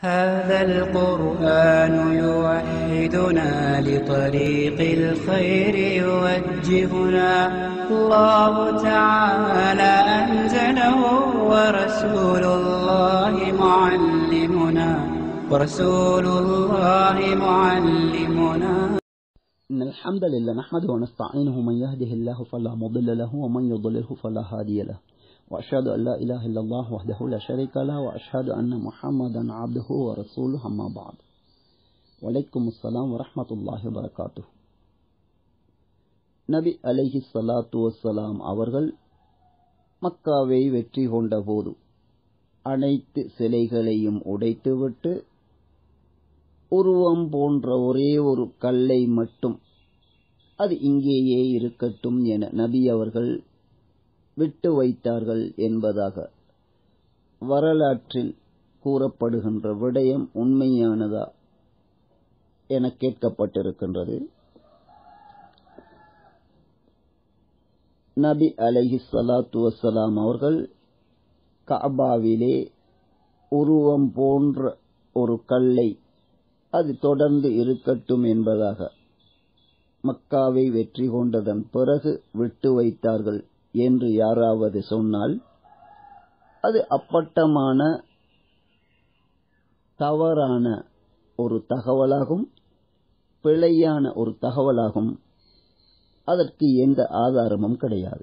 هذا القرآن يوحدنا لطريق الخير يوجهنا الله تعالى أنزله ورسول الله معلمنا ورسول الله معلمنا إن الحمد لله نحمده ونستعينه من يهده الله فلا مضل له ومن يضلله فلا هادي له وأشهد أن لا إله إلا الله وحده لا شريك له وأشهد أن محمدا عبده ورسوله أما بعد وعليكم السلام ورحمة الله وبركاته நபி அலைஹி ஸலாத்து வஸ்ஸலாம் அவர்கள் மக்காவை வெற்றி கொண்ட போது அனைத்து சிலைகளையும் உடைத்துவிட்டு உருவம் போன்ற ஒரே ஒரு கல்லை மட்டும் அது இங்கேயே இருக்கட்டும் என நபி அவர்கள் விட்டு வைத்தார்கள் என்பதாக வரலாற்றில் கூறப்படுகின்ற விடயம் உண்மையானதா என கேட்கப்பட்டிருக்கின்றது நபி அலைஹி ஸலாத்து வஸ்ஸலாம் அவர்கள் கஅபாவிலே உருவம் போன்ற ஒரு கல்லை அது தொடர்ந்து இருக்கட்டும் என்பதாக மக்காவை வெற்றி கொண்டதன் பிறகு விட்டு வைத்தார்கள் என்று யாராவது சொன்னால் அது அப்பட்டமான தவறான ஒரு தகவலாகும் பிழையான ஒரு தகவலாகும் அதற்கு எந்த ஆதாரமும் கிடையாது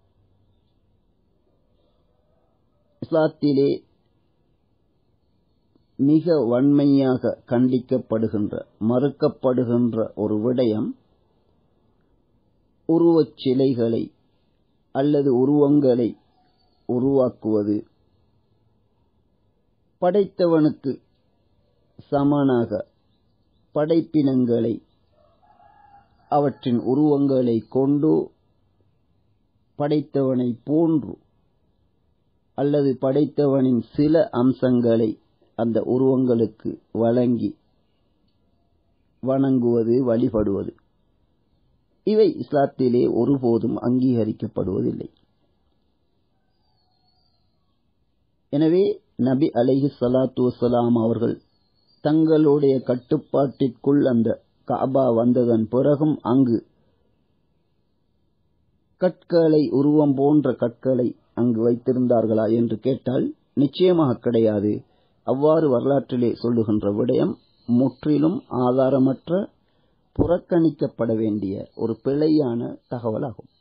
இஸ்லாத்திலே மிக வன்மையாக கண்டிக்கப்படுகின்ற மறுக்கப்படுகின்ற ஒரு விடயம் உருவச் சிலைகளை அல்லது உருவங்களை உருவாக்குவது படைத்தவனுக்கு சமனாக படைப்பினங்களை அவற்றின் உருவங்களை கொண்டு படைத்தவனை போன்று அல்லது படைத்தவனின் சில அம்சங்களை அந்த உருவங்களுக்கு வழங்கி வணங்குவது வழிபடுவது இவை இஸ்லாத்திலே ஒருபோதும் அங்கீகரிக்கப்படுவதில்லை எனவே நபி அலைஹி சலாத்து வசலாம் அவர்கள் தங்களுடைய கட்டுப்பாட்டிற்குள் அந்த காபா வந்ததன் பிறகும் அங்கு கற்களை உருவம் போன்ற கற்களை அங்கு வைத்திருந்தார்களா என்று கேட்டால் நிச்சயமாக கிடையாது அவ்வாறு வரலாற்றிலே சொல்லுகின்ற விடயம் முற்றிலும் ஆதாரமற்ற புறக்கணிக்கப்பட வேண்டிய ஒரு பிழையான தகவலாகும்